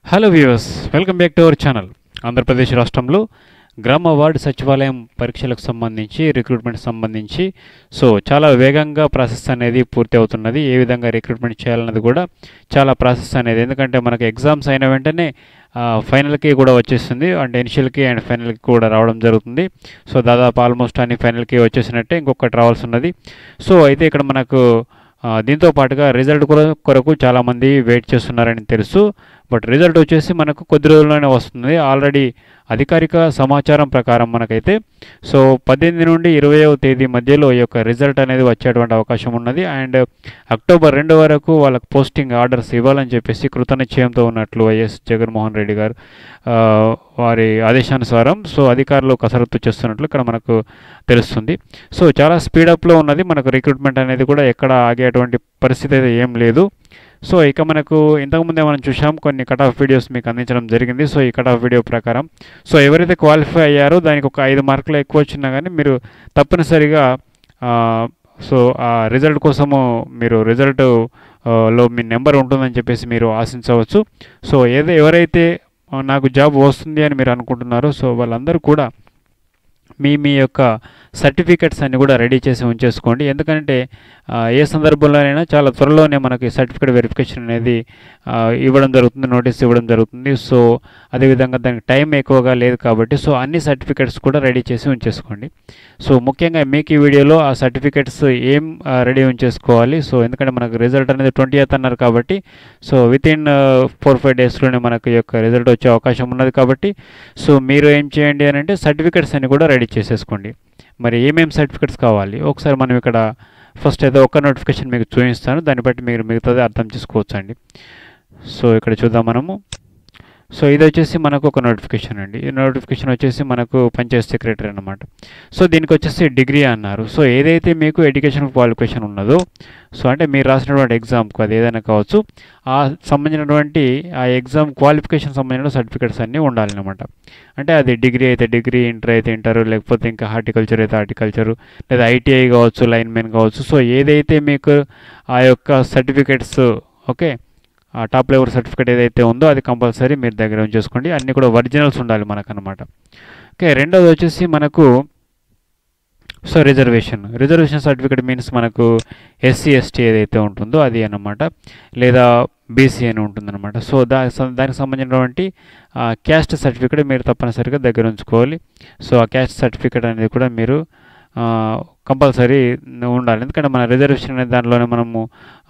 hello viewers welcome back to our channel Andhra Pradesh రాష్ట్రంలో గ్రామ ward సచివాలయం పరీక్షలకు సంబంధించి రిక్రూట్మెంట్ సంబంధించి సో చాలా వేగంగా ప్రాసెస్ అనేది పూర్తి అవుతున్నది ఏ విధంగా రిక్రూట్మెంట్ చేయాలన్నది కూడా చాలా ప్రాసెస్ అనేది ఎందుకంటే మనకి ఎగ్జామ్స్ అయిన వెంటనే ఫైనల్కి కూడా వచ్చేస్తుంది అంటే ఇనిషియల్కి అండ్ ఫైనల్కి కూడా రావడం జరుగుతుంది సో దాదాపు ఆల్మోస్ట్ అన్ని ఫైనల్కి వచ్చేసినట్టే ఇంకొకటి రావాల్సి ఉన్నది సో అయితే ఇక్కడ మనకు ఆ, దీంతో పాటుగా రిజల్ట్ కొర- కొరకు చాలామంది వెయిట్ చేస్తున్నారని తెలుసు బట్ రిజల్ట్ వచ్చేసి మనకు కొద్ది రోజుల్లోనే వస్తుంది ఆల్రెడీ అధికారిక సమాచారం ప్రకారం మనకైతే సో పద్దెనిమిది నుండి ఇరవైవ తేదీ మధ్యలో ఈ యొక్క రిజల్ట్ అనేది వచ్చేటువంటి అవకాశం ఉన్నది అండ్ అక్టోబర్ రెండు వరకు వాళ్ళకి పోస్టింగ్ ఆర్డర్స్ ఇవ్వాలని చెప్పేసి కృతనిశ్చయంతో ఉన్నట్లు వైఎస్ జగన్మోహన్ రెడ్డి గారు ఆ, వారి ఆదేశానుసారం సో అధికారులు కసరత్తు చేస్తున్నట్లు ఇక్కడ మనకు తెలుస్తుంది సో చాలా స్పీడప్లో ఉన్నది మనకు రిక్రూట్మెంట్ అనేది కూడా ఎక్కడ ఆగేటువంటి పరిస్థితి అయితే ఏం లేదు సో ఇక మనకు ఇంతకుముందే మనం చూసాం కొన్ని కట్ ఆఫ్ వీడియోస్ మీకు అందించడం జరిగింది సో ఈ కట్ ఆఫ్ వీడియో ప్రకారం సో ఎవరైతే క్వాలిఫై అయ్యారో దానికి ఒక ఐదు మార్కులు ఎక్కువ వచ్చినా కానీ మీరు తప్పనిసరిగా ఆ, సో ఆ రిజల్ట్ కోసము మీరు రిజల్ట్ ఆ, లో మీ నెంబర్ ఉంటుందని చెప్పేసి మీరు ఆశించవచ్చు సో ఏదో ఎవరైతే ఆ, నాకు జాబ్ వస్తుంది అని మీరు అనుకుంటున్నారో సో వాళ్ళందరూ కూడా మీ మీ యొక్క సర్టిఫికెట్స్ అన్ని కూడా రెడీ చేసి ఉంచేసుకోండి ఎందుకంటే ఆ, ఏ సందర్భంలోనైనా చాలా త్వరలోనే మనకి సర్టిఫికేట్ వెరిఫికేషన్ అనేది ఆ, ఇవ్వడం జరుగుతుంది నోటీస్ ఇవ్వడం జరుగుతుంది సో అదేవిధంగా దానికి టైం ఎక్కువగా లేదు కాబట్టి సో అన్ని సర్టిఫికెట్స్ కూడా రెడీ చేసి ఉంచేసుకోండి సో ముఖ్యంగా మీకు ఈ వీడియోలో ఆ సర్టిఫికెట్స్ ఏం రెడీ ఉంచేసుకోవాలి సో ఎందుకంటే మనకు రిజల్ట్ అనేది ట్వంటీ ఎయిత్ అన్నారు కాబట్టి so within four five డేస్లోనే మనకు ఈ యొక్క రిజల్ట్ వచ్చే అవకాశం ఉన్నది కాబట్టి సో మీరు ఏం చేయండి అని అంటే సర్టిఫికెట్స్ అన్ని కూడా రెడీ చేసేసుకోండి మరి ఏమేమి సర్టిఫికెట్స్ కావాలి ఒకసారి మనం ఇక్కడ ఫస్ట్ అయితే ఒక నోటిఫికేషన్ మీకు చూపిస్తాను దాన్ని బట్టి మీరు మిగతాది అర్థం చేసుకోవచ్చు అండి సో ఇక్కడ చూద్దాం మనము సో ఇది వచ్చేసి మనకు ఒక నోటిఫికేషన్ అండి ఈ నోటిఫికేషన్ వచ్చేసి మనకు పంచాయత్ సెక్రటరీ అన్నమాట సో దీనికి వచ్చేసి డిగ్రీ అన్నారు సో ఏదైతే మీకు ఎడ్యుకేషన్ క్వాలిఫికేషన్ ఉన్నదో సో అంటే మీరు రాసినటువంటి ఎగ్జామ్కు అది ఏదైనా కావచ్చు ఆ సంబంధించినటువంటి ఆ ఎగ్జామ్ క్వాలిఫికేషన్ సంబంధించిన సర్టిఫికేట్స్ అన్నీ ఉండాలన్నమాట అంటే అది డిగ్రీ అయితే డిగ్రీ ఇంటర్ అయితే ఇంటర్ లేకపోతే ఇంకా హార్టికల్చర్ అయితే హార్టికల్చర్ లేదా ఐటీఐ కావచ్చు లైన్ మెన్ కావచ్చు సో ఏదైతే మీకు ఆ యొక్క సర్టిఫికేట్స్ ఓకే ఆ టాప్ లెవెల్ సర్టిఫికేట్ ఏదైతే ఉందో అది కంపల్సరీ మీరు దగ్గర ఉంచేసుకోండి అన్నీ కూడా ఒరిజినల్స్ ఉండాలి మనకు అనమాట ఓకే రెండోది వచ్చేసి మనకు so reservation reservation certificate means మనకు ఎస్సీ ఎస్టీ ఏదైతే ఉంటుందో అది అన్నమాట లేదా బీసీ అని ఉంటుందన్నమాట సో దా సం- దానికి సంబంధించినటువంటి క్యాస్ట్ సర్టిఫికేట్ మీరు తప్పనిసరిగా దగ్గర ఉంచుకోవాలి సో ఆ క్యాస్ట్ సర్టిఫికేట్ అనేది కూడా మీరు కంపల్సరీ ఉండాలి ఎందుకంటే మన రిజర్వేషన్ అనే దానిలోనే మనము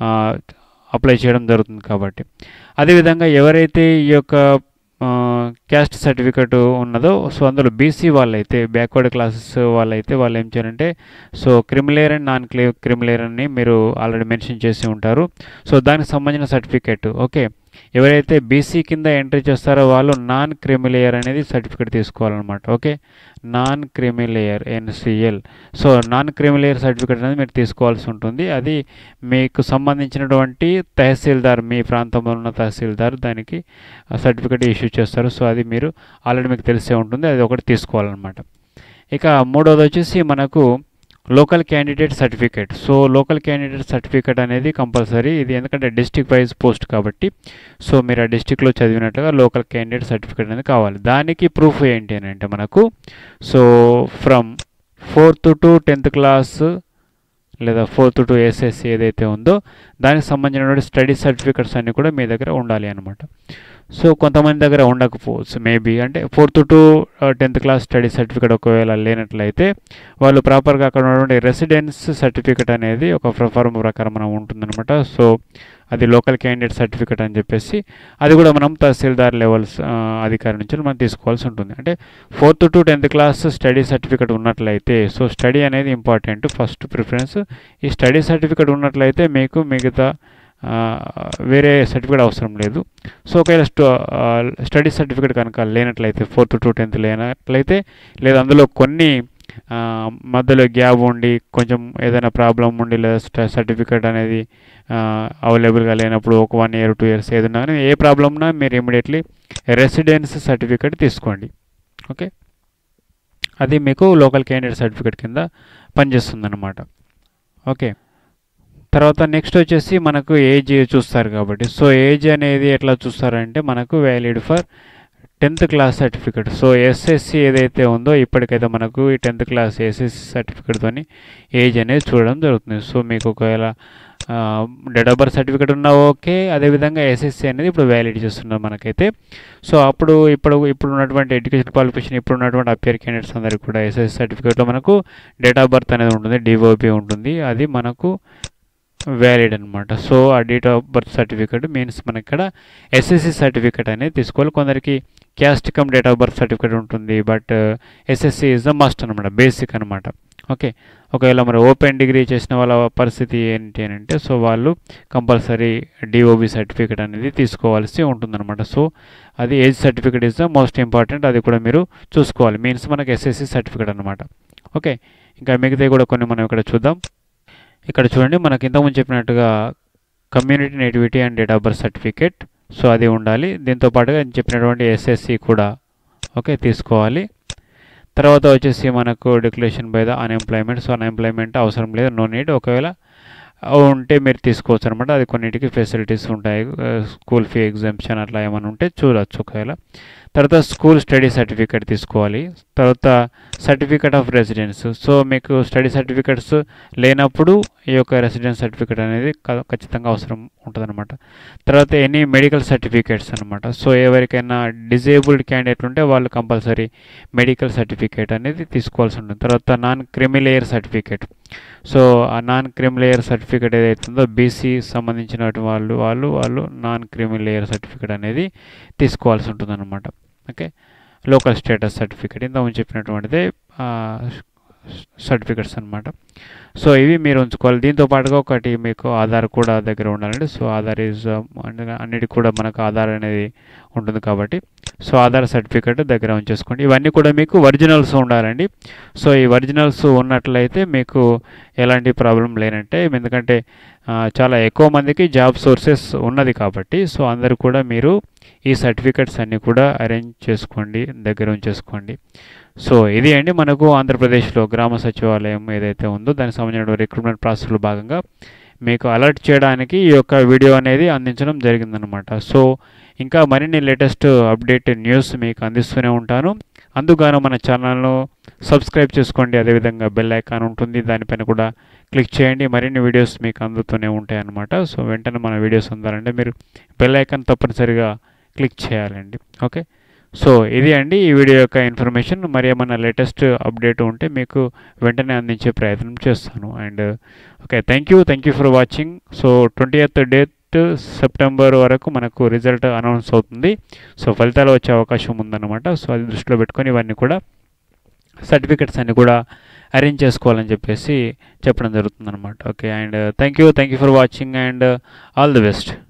అప్లై చేయడం జరుగుతుంది కాబట్టి అదేవిధంగా ఎవరైతే ఈ యొక్క క్యాస్ట్ సర్టిఫికేట్ ఉన్నదో సో అందులో బీసీ వాళ్ళైతే బ్యాక్వర్డ్ క్లాసెస్ వాళ్ళైతే వాళ్ళు ఏం చేయాలంటే సో క్రిమిలేర్ అండ్ నాన్ క్లి క్రిమిలేర్ అని మీరు ఆల్రెడీ మెన్షన్ చేసి ఉంటారు సో దానికి సంబంధించిన సర్టిఫికేట్ ఓకే ఎవరైతే బీసీ కింద ఎంట్రీ చేస్తారో వాళ్ళు నాన్ క్రిమిలేయర్ అనేది సర్టిఫికేట్ తీసుకోవాలన్నమాట okay non creamy layer NCL so non creamy layer certificate అనేది మీరు తీసుకోవాల్సి ఉంటుంది అది మీకు సంబంధించినటువంటి తహసీల్దార్ మీ ప్రాంతంలో ఉన్న తహసీల్దార్ దానికి సర్టిఫికేట్ ఇష్యూ చేస్తారు సో అది మీరు ఆల్రెడీ మీకు తెలిసే ఉంటుంది అది ఒకటి తీసుకోవాలన్నమాట ఇక మూడవది వచ్చేసి మనకు local candidate certificate so local candidate certificate అనేది కంపల్సరీ ఇది ఎందుకంటే డిస్టిక్ వైజ్ పోస్ట్ కాబట్టి సో మీరు ఆ డిస్టిక్లో చదివినట్లుగా లోకల్ క్యాండిడేట్ సర్టిఫికేట్ అనేది కావాలి దానికి ప్రూఫ్ ఏంటి అని అంటే మనకు so from fourth to tenth class లేదా ఫోర్త్ టు ఎస్ఎస్సి ఏదైతే ఉందో దానికి సంబంధించినటువంటి స్టడీ సర్టిఫికేట్స్ అన్నీ కూడా మీ దగ్గర ఉండాలి అనమాట సో కొంతమంది దగ్గర ఉండకపోవచ్చు మేబీ అంటే fourth to tenth class study certificate ఒకవేళ లేనట్లయితే వాళ్ళు ప్రాపర్గా అక్కడ ఉన్నటువంటి రెసిడెన్స్ సర్టిఫికేట్ అనేది ఒక ఫార్మ్ ప్రకారం మనం ఉంటుందన్నమాట సో అది లోకల్ క్యాండిడేట్ సర్టిఫికేట్ అని చెప్పేసి అది కూడా మనం తహసీల్దార్ లెవెల్స్ అధికారి నుంచి మనం తీసుకోవాల్సి ఉంటుంది అంటే fourth to tenth class study certificate ఉన్నట్లయితే సో స్టడీ అనేది ఇంపార్టెంట్ ఫస్ట్ ప్రిఫరెన్స్ ఈ స్టడీ సర్టిఫికేట్ ఉన్నట్లయితే మీకు మిగతా ఆ, వేరే సర్టిఫికేట్ అవసరం లేదు సో ఒకవేళ స్టో స్టడీ సర్టిఫికేట్ కనుక లేనట్లయితే ఫోర్త్ టు టెన్త్ లేనట్లయితే లేదా అందులో కొన్ని ఆ, మధ్యలో గ్యాప్ ఉండి కొంచెం ఏదైనా ప్రాబ్లం ఉండి లేదా సర్టిఫికేట్ అనేది అవైలబుల్గా లేనప్పుడు ఒక వన్ ఇయర్ టూ ఇయర్స్ ఏదైనా కానీ ఏ ప్రాబ్లం ఉన్నా మీరు ఇమీడియట్లీ రెసిడెన్స్ సర్టిఫికేట్ తీసుకోండి ఓకే అది మీకు లోకల్ క్యాండిడేట్ సర్టిఫికేట్ కింద పనిచేస్తుంది అనమాట ఓకే తర్వాత నెక్స్ట్ వచ్చేసి మనకు ఏజ్ చూస్తారు కాబట్టి సో ఏజ్ అనేది ఎట్లా చూస్తారంటే మనకు valid for tenth class certificate so SSC ఏదైతే ఉందో ఇప్పటికైతే మనకు ఈ టెన్త్ క్లాస్ ఎస్ఎస్సి సర్టిఫికేట్తోని ఏజ్ అనేది చూడడం జరుగుతుంది సో మీకు ఒకవేళ డేట్ ఆఫ్ బర్త్ సర్టిఫికేట్ ఉన్నా ఓకే అదేవిధంగా ఎస్ఎస్సి అనేది ఇప్పుడు వ్యాలిడ్ చేస్తున్నారు మనకైతే సో అప్పుడు ఇప్పుడు ఇప్పుడు ఉన్నటువంటి ఎడ్యుకేషన్ క్వాలిఫికేషన్ ఇప్పుడు ఉన్నటువంటి అపియర్ క్యాండిడేట్స్ అందరికీ కూడా ఎస్ఎస్సి సర్టిఫికేట్లో మనకు డేట్ ఆఫ్ బర్త్ అనేది ఉంటుంది డిఓపి ఉంటుంది అది మనకు వ్యాలిడ్ అనమాట సో ఆ date of birth certificate means మనకి ఇక్కడ ఎస్ఎస్సి సర్టిఫికేట్ అనేది తీసుకోవాలి కొందరికి caste cum date of birth certificate ఉంటుంది but SSC is the must అనమాట బేసిక్ అనమాట ఓకే ఒకవేళ మరి ఓపెన్ డిగ్రీ చేసిన వాళ్ళ పరిస్థితి ఏంటి అని అంటే సో వాళ్ళు కంపల్సరీ డిఓబి సర్టిఫికేట్ అనేది తీసుకోవాల్సి ఉంటుందన్నమాట సో అది age certificate is the most important అది కూడా మీరు చూసుకోవాలి మీన్స్ మనకి ఎస్ఎస్సి సర్టిఫికేట్ అనమాట ఓకే ఇంకా మిగతాయి కూడా కొన్ని మనం ఇక్కడ చూద్దాం ఇక్కడ చూడండి మనకి ఇంతకుముందు చెప్పినట్టుగా community nativity and date of birth certificate so అది ఉండాలి దీంతో పాటుగా నేను చెప్పినటువంటి ఎస్ఎస్సి కూడా ఓకే తీసుకోవాలి తర్వాత వచ్చేసి మనకు declaration by the unemployment so unemployment అవసరం లేదు నో నీడ్ ఒకవేళ ఉంటే మీరు తీసుకోవచ్చు అనమాట అది కొన్నిటికి ఫెసిలిటీస్ ఉంటాయి స్కూల్ ఫీ ఎగ్జామ్షన్ అట్లా ఏమైనా ఉంటే చూడవచ్చు ఒకవేళ తర్వాత స్కూల్ స్టడీ సర్టిఫికేట్ తీసుకోవాలి తర్వాత సర్టిఫికేట్ ఆఫ్ రెసిడెన్స్ సో మీకు స్టడీ సర్టిఫికేట్స్ లేనప్పుడు ఈ యొక్క రెసిడెన్స్ సర్టిఫికేట్ అనేది క- ఖచ్చితంగా అవసరం ఉంటుందన్నమాట తర్వాత ఎనీ మెడికల్ సర్టిఫికేట్స్ అనమాట సో ఎవరికైనా డిజేబుల్డ్ క్యాండిడేట్ ఉంటే వాళ్ళు కంపల్సరీ మెడికల్ సర్టిఫికేట్ అనేది తీసుకోవాల్సి ఉంటుంది తర్వాత నాన్ క్రిమిలేయర్ సర్టిఫికేట్ సో ఆ నాన్ క్రిమిలేయర్ సర్టిఫికేట్ ఏదైతుందో బీసీ సంబంధించిన వాళ్ళు వాళ్ళు వాళ్ళు నాన్ క్రిమిలేయర్ సర్టిఫికేట్ అనేది తీసుకోవాల్సి ఉంటుందన్నమాట ఓకే లోకల్ స్టేటస్ సర్టిఫికేట్ ఇంతకుముందు చెప్పినటువంటిదే సర్టిఫికెట్స్ అనమాట సో ఇవి మీరు ఉంచుకోవాలి దీంతో పాటుగా ఒకటి మీకు ఆధార్ కూడా దగ్గర ఉండాలండి సో ఆధార్ ఈజ్ అన్నిటికి కూడా మనకు ఆధార్ అనేది ఉంటుంది కాబట్టి సో ఆధార్ సర్టిఫికేట్ దగ్గర ఉంచేసుకోండి ఇవన్నీ కూడా మీకు ఒరిజినల్స్ ఉండాలండి సో ఈ ఒరిజినల్స్ ఉన్నట్లయితే మీకు ఎలాంటి ప్రాబ్లం లేనంటే ఎందుకంటే ఆ, చాలా ఎక్కువ మందికి జాబ్ సోర్సెస్ ఉన్నది కాబట్టి సో అందరు కూడా మీరు ఈ సర్టిఫికెట్స్ అన్నీ కూడా అరేంజ్ చేసుకోండి దగ్గర ఉంచేసుకోండి సో ఇది అండి మనకు ఆంధ్రప్రదేశ్లో గ్రామ సచివాలయం ఏదైతే ఉందో దానికి సంబంధించిన రిక్రూట్మెంట్ ప్రాసెస్లో భాగంగా మీకు అలర్ట్ చేయడానికి ఈ యొక్క వీడియో అనేది అందించడం జరిగిందనమాట సో ఇంకా మరిన్ని లేటెస్ట్ అప్డేట్ న్యూస్ మీకు అందిస్తూనే ఉంటాను అందుకు మన ఛానల్ను సబ్స్క్రైబ్ చేసుకోండి అదేవిధంగా బెల్ ఐకాన్ ఉంటుంది దానిపైన కూడా క్లిక్ చేయండి మరిన్ని వీడియోస్ మీకు అందుతూనే ఉంటాయి అన్నమాట సో వెంటనే మన వీడియోస్ అందాలంటే మీరు బెల్ ఐకాన్ తప్పనిసరిగా క్లిక్ చేయాలండి ఓకే సో ఇది అండి ఈ వీడియో యొక్క ఇన్ఫర్మేషన్ మరి ఏమైనా లేటెస్ట్ అప్డేట్ ఉంటే మీకు వెంటనే అందించే ప్రయత్నం చేస్తాను and okay thank you thank you for watching so twenty eighth date September వరకు మనకు రిజల్ట్ అనౌన్స్ అవుతుంది సో ఫలితాలు వచ్చే అవకాశం ఉందన్నమాట సో అది దృష్టిలో పెట్టుకొని ఇవన్నీ కూడా సర్టిఫికెట్స్ అన్ని కూడా అరేంజ్ చేసుకోవాలని చెప్పేసి చెప్పడం జరుగుతుంది అనమాట okay and thank you thank you for watching and all the best